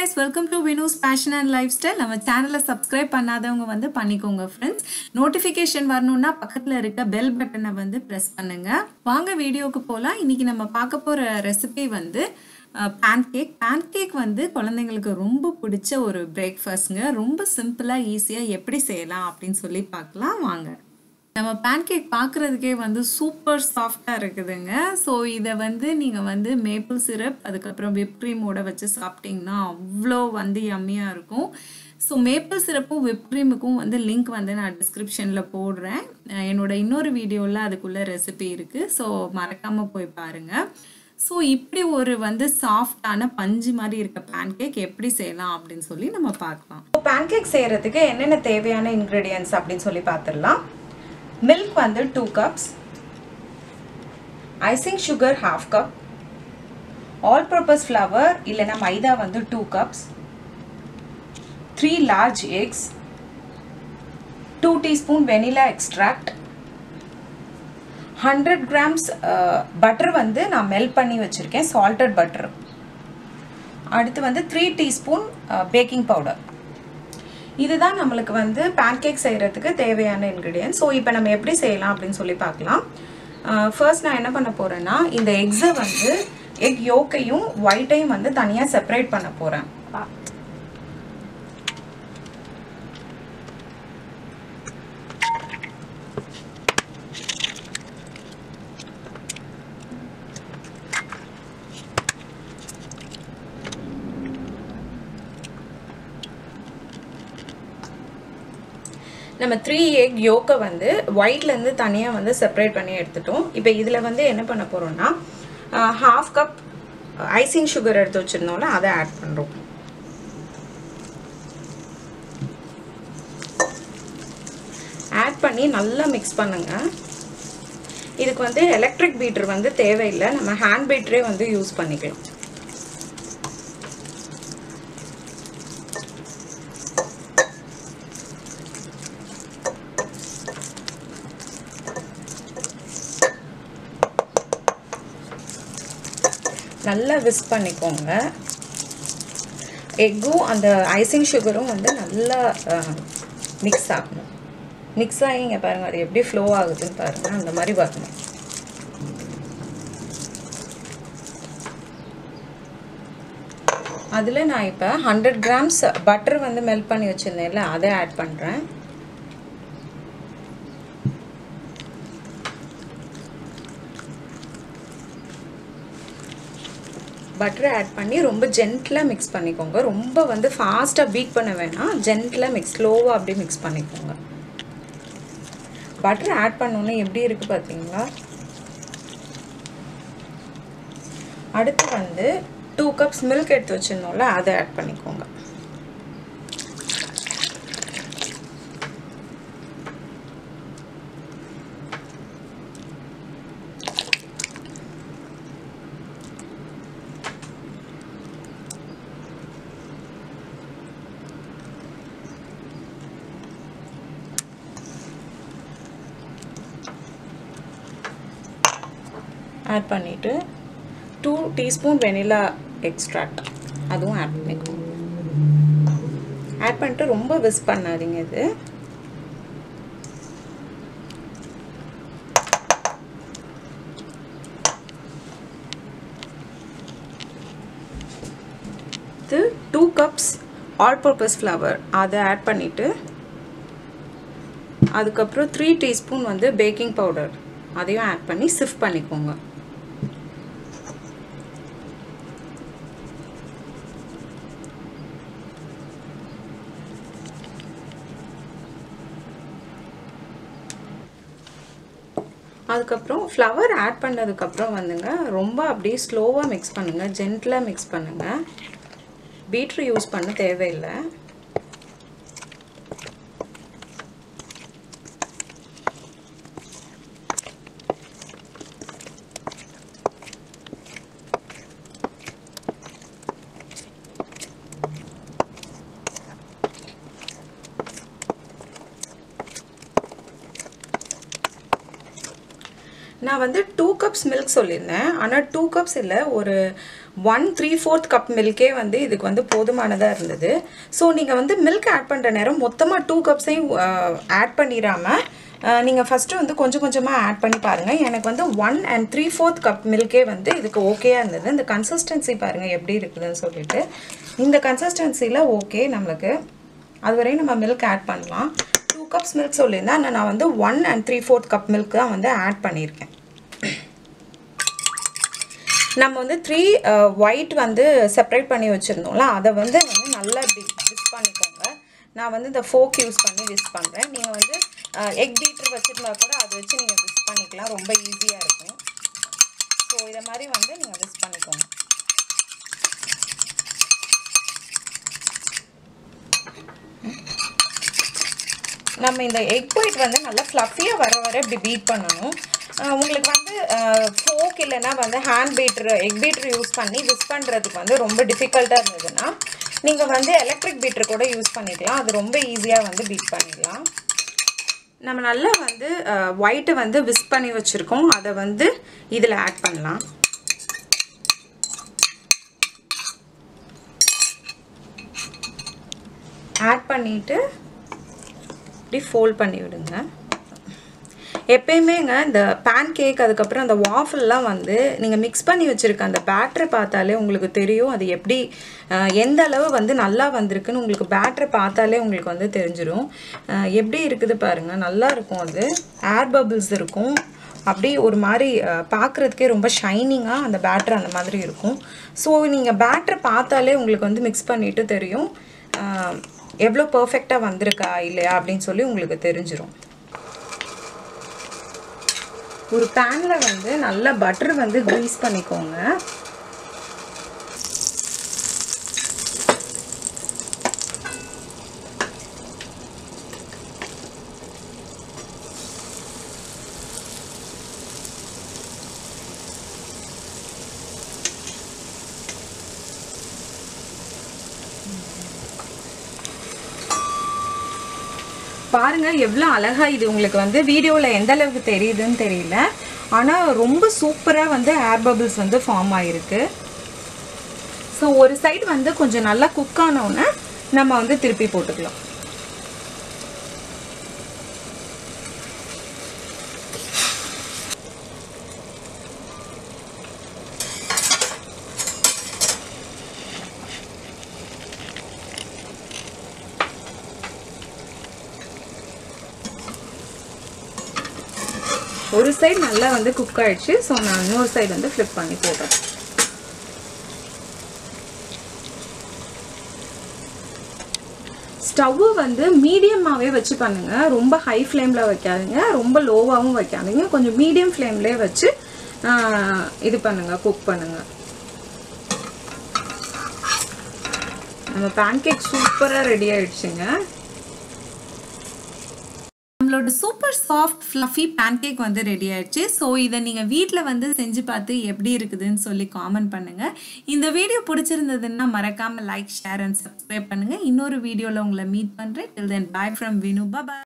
guys welcome to Vinu's fashion and life style நம்ம சேனலை subscribe பண்ணாதவங்க வந்து பண்ணிக்கோங்க ஃப்ரெண்ட்ஸ் நோட்டிஃபிகேஷன் வரணும்னா பக்கத்தில் இருக்க பெல் பட்டனை வந்து ப்ரெஸ் பண்ணுங்க வாங்க வீடியோக்கு போகலாம் இன்னைக்கு நம்ம பார்க்க போகிற ரெசிபி வந்து பேன்கேக் பேன்கேக் வந்து குழந்தைங்களுக்கு ரொம்ப பிடிச்ச ஒரு பிரேக்ஃபாஸ்ட்ங்க ரொம்ப சிம்பிளாக ஈஸியாக எப்படி செய்யலாம் அப்படின்னு சொல்லி பார்க்கலாம் வாங்க நம்ம பேன்கேக் பார்க்குறதுக்கே வந்து சூப்பர் சாஃப்டாக இருக்குதுங்க ஸோ இதை வந்து நீங்கள் வந்து மேப்பிள் சிரப் அதுக்கப்புறம் விப் க்ரீமோட வச்சு சாப்பிட்டிங்கன்னா அவ்வளோ வந்து யம்மியாக இருக்கும் ஸோ மேப்பிள் சிரப்பும் விப் க்ரீமுக்கும் வந்து லிங்க் வந்து நான் டிஸ்கிரிப்ஷனில் போடுறேன் அஹ் என்னோட இன்னொரு வீடியோவில் அதுக்குள்ளே ரெசிபி இருக்குது ஸோ மறக்காமல் போய் பாருங்கள் ஸோ இப்படி ஒரு வந்து சாஃப்டான பஞ்சு மாதிரி இருக்க பேன்கேக் எப்படி செய்யலாம் அப்படின்னு சொல்லி நம்ம பார்க்கலாம் பேன்கேக் செய்கிறதுக்கு என்னென்ன தேவையான இன்க்ரீடியன்ஸ் அப்படின்னு சொல்லி பார்த்துடலாம் மில்க் வந்து two cups icing sugar half cup all purpose flour இல்லைன்னா மைதா வந்து two cups three large eggs two teaspoon vanilla extract hundred grams butter வந்து நான் மெல்ட் பண்ணி வச்சுருக்கேன் சால்டட் பட்டர் அடுத்து வந்து த்ரீ டீஸ்பூன் பேக்கிங் பவுடர் இதுதான் நம்மளுக்கு வந்து பேன்கேக் செய்கிறதுக்கு தேவையான இன்க்ரீடியன்ட் ஸோ இப்போ நம்ம எப்படி செய்யலாம் அப்படின்னு சொல்லி பார்க்கலாம் ஃபர்ஸ்ட் நான் என்ன பண்ண போகிறேன்னா இந்த எக்ஸை வந்து எக் யோக்கையும் ஒயிட்டையும் வந்து தனியாக செப்பரேட் பண்ண போகிறேன் நம்ம த்ரீ எக் யோக்கை வந்து ஒயிட்லேருந்து தனியாக வந்து செப்பரேட் பண்ணி எடுத்துட்டோம் இப்போ இதில் வந்து என்ன பண்ண போகிறோம்னா ஹாஃப் கப் ஐசிங் சுகர் எடுத்து வச்சுருந்தோம்ல அதை ஆட் பண்ணுறோம் ஆட் பண்ணி நல்லா மிக்ஸ் பண்ணுங்க இதுக்கு வந்து எலக்ட்ரிக் பீட்டர் வந்து தேவையில்லை நம்ம ஹேண்ட் பீட்டரே வந்து யூஸ் பண்ணிக்கலாம் நல்லா விஸ் பண்ணிக்கோங்க எக்கும் அந்த ஐசிங் சுகரும் வந்து நல்லா மிக்ஸ் ஆகணும் மிக்ஸ் ஆகி இங்கே பாருங்கள் அது எப்படி ஃப்ளோ ஆகுதுன்னு பாருங்கள் அந்த மாதிரி வரணும் அதில் நான் இப்போ ஹண்ட்ரட் கிராம்ஸ் பட்டர் வந்து மெல்ட் பண்ணி வச்சுருந்தேன்ல அதை ஆட் பண்ணுறேன் பட்டரை ஆட் பண்ணி ரொம்ப ஜென்டிலாக மிக்ஸ் பண்ணிக்கோங்க ரொம்ப வந்து ஃபாஸ்ட்டாக பீட் பண்ண வேணாம் ஜென்டிலாக மிக்ஸ் ஸ்லோவாக அப்படியே மிக்ஸ் பண்ணிக்கோங்க பட்டர் ஆட் பண்ணோன்னே எப்படி இருக்குது பார்த்தீங்களா அடுத்து வந்து டூ கப்ஸ் மில்க் எடுத்து வச்சுருந்தோம்ல அதை ஆட் பண்ணிக்கோங்க ஆட் பண்ணிவிட்டு டூ டீஸ்பூன் வெனிலா எக்ஸ்ட்ராக்ட் அதுவும் ஆட் பண்ணிக்கோங்க ஆட் பண்ணிட்டு ரொம்ப விஸ் பண்ணாதீங்க இது இது two cups all purpose flour அதை ஆட் பண்ணிவிட்டு அதுக்கப்புறம் த்ரீ டீஸ்பூன் வந்து பேக்கிங் பவுடர் அதையும் ஆட் பண்ணி சிஃப்ட் பண்ணிக்கோங்க அதுக்கப்புறம் ஃப்ளவர் ஆட் பண்ணதுக்கப்புறம் வந்துங்க ரொம்ப அப்படியே ஸ்லோவாக மிக்ஸ் பண்ணுங்கள் ஜென்டிலாக மிக்ஸ் பண்ணுங்கள் பீட்ரு யூஸ் பண்ண தேவையில்லை நான் வந்து டூ கப்ஸ் மில்க் சொல்லியிருந்தேன் ஆனால் டூ கப்ஸ் இல்லை ஒரு ஒன் த்ரீ ஃபோர்த் கப் மில்கே வந்து இதுக்கு வந்து போதுமானதாக இருந்தது ஸோ நீங்கள் வந்து மில்க் ஆட் பண்ணுற நேரம் மொத்தமாக டூ கப்ஸையும் ஆட் பண்ணிடாமல் நீங்கள் ஃபஸ்ட்டு வந்து கொஞ்சம் கொஞ்சமாக ஆட் பண்ணி பாருங்கள் எனக்கு வந்து one and three fourth cup மில்கே வந்து இதுக்கு ஓகேயாக இருந்தது இந்த கன்சிஸ்டன்சி பாருங்கள் எப்படி இருக்குதுன்னு சொல்லிட்டு இந்த கன்சிஸ்டன்சியில் ஓகே நம்மளுக்கு அதுவரையும் நம்ம மில்க் ஆட் பண்ணலாம் டூ கப்ஸ் மில்க் சொல்லியிருந்தேன் ஆனால் நான் வந்து one and three fourth cup milk தான் வந்து ஆட் பண்ணியிருக்கேன் நம்ம வந்து த்ரீ ஒயிட் வந்து செப்பரேட் பண்ணி வச்சுருந்தோம்ல அதை வந்து வந்து நல்லா இப்படி மிக்ஸ் பண்ணிக்கோங்க நான் வந்து இந்த ஃபோக் யூஸ் பண்ணி விஸ் பண்ணுறேன் நீங்கள் வந்து எக் பீட்டர் வச்சுருந்தா கூட அதை வச்சு நீங்கள் விஸ் பண்ணிக்கலாம் ரொம்ப ஈஸியாக இருக்கும் ஸோ இதை மாதிரி வந்து நீங்கள் விஸ் பண்ணிக்கோங்க நம்ம இந்த எக் ஒயிட் வந்து நல்லா ஃப்ளஃபியாக வர வர இப்படி பீட் பண்ணணும் உங்களுக்கு வந்து ஃபோக் இல்லைன்னா வந்து hand beater egg beater use பண்ணி விஸ் பண்ணுறதுக்கு வந்து ரொம்ப டிஃபிகல்ட்டாக இருந்ததுன்னா நீங்கள் வந்து எலக்ட்ரிக் பீட்ரு கூட யூஸ் பண்ணிக்கலாம் அது ரொம்ப ஈஸியாக வந்து பீட் பண்ணிடலாம் நம்ம நல்லா வந்து ஒயிட்டை வந்து விஸ் பண்ணி வச்சுருக்கோம் அதை வந்து இதில் ஆட் பண்ணலாம் ஆட் பண்ணிவிட்டு இப்படி ஃபோல்ட் பண்ணி விடுங்க எப்பயுமேங்க இந்த பேன் கேக் அதுக்கப்புறம் அந்த வாஃபில்லாம் வந்து நீங்கள் மிக்ஸ் பண்ணி வச்சுருக்க அந்த பேட்டரை பார்த்தாலே உங்களுக்கு தெரியும் அது எப்படி எந்த அளவு வந்து நல்லா வந்திருக்குன்னு உங்களுக்கு பேட்டரை பார்த்தாலே உங்களுக்கு வந்து தெரிஞ்சிடும் எப்படி இருக்குது பாருங்கள் நல்லா இருக்கும் அது ஏர் பபிள்ஸ் இருக்கும் அப்படி ஒரு மாதிரி பார்க்குறதுக்கே ரொம்ப ஷைனிங்காக அந்த பேட்டர் அந்த மாதிரி இருக்கும் ஸோ நீங்கள் பேட்டரை பார்த்தாலே உங்களுக்கு வந்து மிக்ஸ் பண்ணிவிட்டு தெரியும் எவ்வளோ பர்ஃபெக்டாக வந்திருக்கா இல்லையா அப்படின்னு சொல்லி உங்களுக்கு தெரிஞ்சிடும் ஒரு பேனில் வந்து நல்லா பட்டர் வந்து க்ரீஸ் பண்ணிக்கோங்க பாருங்க எவ்வளோ அழகா இது உங்களுக்கு வந்து வீடியோவில் எந்த அளவுக்கு தெரியுதுன்னு தெரியல ஆனால் ரொம்ப சூப்பராக வந்து ஏர் பபிள்ஸ் வந்து ஃபார்ம் ஆகிருக்கு ஸோ ஒரு சைடு வந்து கொஞ்சம் நல்லா குக் ஆனோன்னே நம்ம வந்து திருப்பி போட்டுக்கலாம் ஒரு சைடு நல்லா வந்து குக் ஆயிடுச்சு ஸோ நான் இன்னொரு சைடு வந்து ஃப்ளிப் பண்ணி போடுறேன் ஸ்டவ்வு வந்து மீடியமாகவே வச்சு பண்ணுங்க ரொம்ப ஹை ஃப்ளேமில் வைக்காதீங்க ரொம்ப லோவாகவும் வைக்காதீங்க கொஞ்சம் மீடியம் ஃப்ளேம்லேயே வச்சு இது பண்ணுங்க குக் பண்ணுங்க நம்ம பேன்கேக் சூப்பராக ரெடி ஆயிடுச்சுங்க நம்மளோட சூப்பர் சாஃப்ட் ஃப்ளஃபி பேன்கேக் வந்து ரெடி ஆயிடுச்சு ஸோ இதை நீங்கள் வீட்டில் வந்து செஞ்சு பார்த்து எப்படி இருக்குதுன்னு சொல்லி காமெண்ட் பண்ணுங்கள் இந்த வீடியோ பிடிச்சிருந்ததுன்னா மறக்காமல் லைக் ஷேர் அண்ட் சப்ஸ்கிரைப் பண்ணுங்கள் இன்னொரு வீடியோவில் உங்களை மீட் பண்ணுறேன் டில் தென் பாய் ஃப்ரம் வினு பாய்